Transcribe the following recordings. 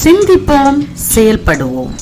சிந்திப்போம் செயல்படுவோம்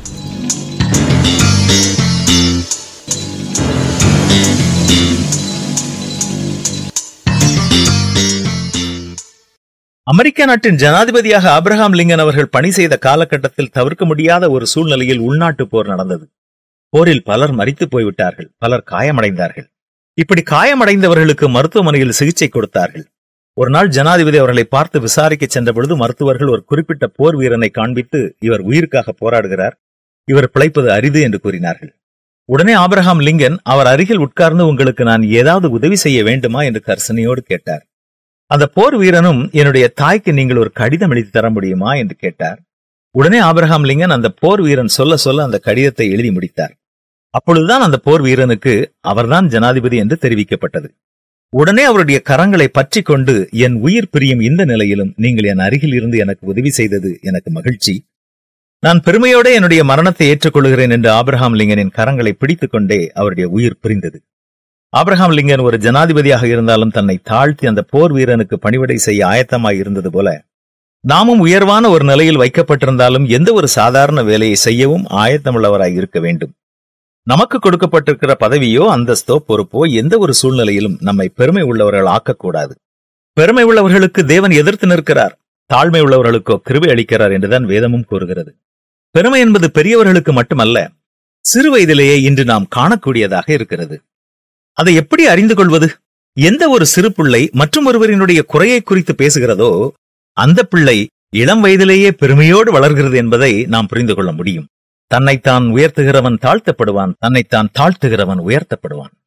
அமெரிக்க நாட்டின் ஜனாதிபதியாக ஆபிரகாம் லிங்கன் அவர்கள் பணி செய்த காலகட்டத்தில் தவிர்க்க முடியாத ஒரு சூழ்நிலையில் உள்நாட்டு போர் நடந்தது போரில் பலர் மரித்து போய்விட்டார்கள் பலர் காயமடைந்தார்கள் இப்படி காயமடைந்தவர்களுக்கு மருத்துவமனையில் சிகிச்சை கொடுத்தார்கள் ஒரு நாள் ஜனாதிபதி அவர்களை பார்த்து விசாரிக்க சென்ற பொழுது மருத்துவர்கள் ஒரு குறிப்பிட்ட போர் வீரனை காண்பித்து இவர் உயிருக்காக போராடுகிறார் இவர் பிழைப்பது அரிது என்று கூறினார்கள் உடனே ஆபிரகாம் லிங்கன் அவர் அருகில் உட்கார்ந்து உங்களுக்கு நான் ஏதாவது உதவி செய்ய வேண்டுமா என்று கர்சனையோடு கேட்டார் அந்த போர் வீரனும் என்னுடைய தாய்க்கு நீங்கள் ஒரு கடிதம் எழுதி தர முடியுமா என்று கேட்டார் உடனே ஆபிரகாம் லிங்கன் அந்த போர் வீரன் சொல்ல சொல்ல அந்த கடிதத்தை எழுதி முடித்தார் அப்பொழுதுதான் அந்த போர் வீரனுக்கு அவர்தான் ஜனாதிபதி என்று தெரிவிக்கப்பட்டது உடனே அவருடைய கரங்களை பற்றி கொண்டு என் உயிர் பிரியும் இந்த நிலையிலும் நீங்கள் என் அருகில் இருந்து எனக்கு உதவி செய்தது எனக்கு மகிழ்ச்சி நான் பெருமையோட என்னுடைய மரணத்தை ஏற்றுக்கொள்கிறேன் என்று ஆபிரகாம் லிங்கனின் கரங்களை பிடித்துக் கொண்டே அவருடைய உயிர் பிரிந்தது ஆபிரகாம் லிங்கன் ஒரு ஜனாதிபதியாக இருந்தாலும் தன்னை தாழ்த்தி அந்த போர் வீரனுக்கு பணிவிடை செய்ய ஆயத்தமாய் இருந்தது போல நாமும் உயர்வான ஒரு நிலையில் வைக்கப்பட்டிருந்தாலும் எந்த ஒரு சாதாரண வேலையை செய்யவும் ஆயத்தமுள்ளவராய் இருக்க வேண்டும் நமக்கு கொடுக்கப்பட்டிருக்கிற பதவியோ அந்தஸ்தோ பொறுப்போ எந்த ஒரு சூழ்நிலையிலும் நம்மை பெருமை உள்ளவர்கள் ஆக்கக்கூடாது பெருமை உள்ளவர்களுக்கு தேவன் எதிர்த்து நிற்கிறார் தாழ்மை உள்ளவர்களுக்கோ கிருபை அளிக்கிறார் என்றுதான் வேதமும் கூறுகிறது பெருமை என்பது பெரியவர்களுக்கு மட்டுமல்ல சிறு வயதிலேயே இன்று நாம் காணக்கூடியதாக இருக்கிறது அதை எப்படி அறிந்து கொள்வது எந்த ஒரு சிறு பிள்ளை மற்றும் ஒருவரினுடைய குறையை குறித்து பேசுகிறதோ அந்த பிள்ளை இளம் வயதிலேயே பெருமையோடு வளர்கிறது என்பதை நாம் புரிந்து கொள்ள முடியும் தன்னைத்தான் உயர்த்துகிறவன் தாழ்த்தப்படுவான் தன்னைத்தான் தாழ்த்துகிறவன் உயர்த்தப்படுவான்